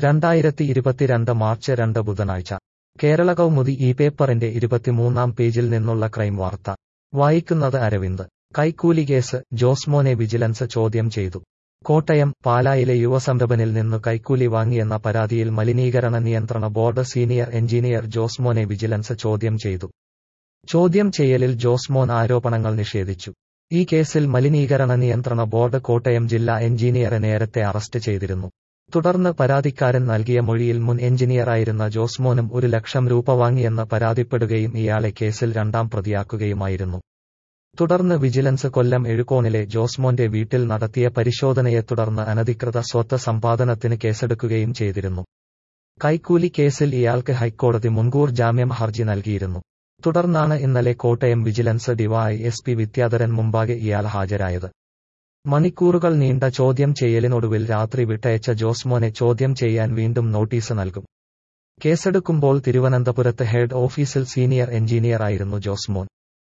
രണ്ടായിരത്തി ഇരുപത്തിരണ്ട് മാർച്ച് രണ്ട് ബുധനാഴ്ച കേരള കൗമുദി ഈ പേപ്പറിന്റെ ഇരുപത്തിമൂന്നാം പേജിൽ നിന്നുള്ള ക്രൈം വാർത്ത വായിക്കുന്നത് അരവിന്ദ് കൈക്കൂലി കേസ് ജോസ്മോനെ വിജിലൻസ് ചോദ്യം ചെയ്തു കോട്ടയം പാലായിലെ യുവസംരംഭനിൽ നിന്നു കൈക്കൂലി വാങ്ങിയെന്ന പരാതിയിൽ മലിനീകരണ നിയന്ത്രണ ബോർഡ് സീനിയർ എഞ്ചിനീയർ ജോസ്മോനെ വിജിലൻസ് ചോദ്യം ചെയ്തു ചോദ്യം ചെയ്യലിൽ ജോസ്മോൻ ആരോപണങ്ങൾ നിഷേധിച്ചു ഈ കേസിൽ മലിനീകരണ നിയന്ത്രണ ബോർഡ് കോട്ടയം ജില്ലാ എഞ്ചിനീയറെ നേരത്തെ അറസ്റ്റ് ചെയ്തിരുന്നു തുടർന്ന് പരാതിക്കാരൻ നൽകിയ മൊഴിയിൽ മുൻ എഞ്ചിനീയറായിരുന്ന ജോസ്മോനും ഒരു ലക്ഷം രൂപ വാങ്ങിയെന്ന് പരാതിപ്പെടുകയും ഇയാളെ കേസിൽ രണ്ടാം പ്രതിയാക്കുകയുമായിരുന്നു തുടർന്ന് വിജിലൻസ് കൊല്ലം എഴുകോണിലെ ജോസ്മോന്റെ വീട്ടിൽ നടത്തിയ പരിശോധനയെ തുടർന്ന് അനധികൃത സ്വത്ത് സമ്പാദനത്തിന് കേസെടുക്കുകയും ചെയ്തിരുന്നു കൈക്കൂലി കേസിൽ ഇയാൾക്ക് ഹൈക്കോടതി മുൻകൂർ ജാമ്യം ഹർജി നൽകിയിരുന്നു തുടർന്നാണ് ഇന്നലെ കോട്ടയം vigilance D Y S P Vidyadharan മുമ്പാകെ ഇയാൾ ഹാജരായത് മണിക്കൂറുകൾ നീണ്ട ചോദ്യം ചെയ്യലിനൊടുവിൽ രാത്രി വിട്ടയച്ച ജോസ്മോനെ ചോദ്യം ചെയ്യാൻ വീണ്ടും നോട്ടീസ് നൽകും കേസെടുക്കുമ്പോൾ തിരുവനന്തപുരത്ത് ഹെഡ് ഓഫീസിൽ സീനിയർ എഞ്ചിനീയറായിരുന്നു ജോസ്മോൻ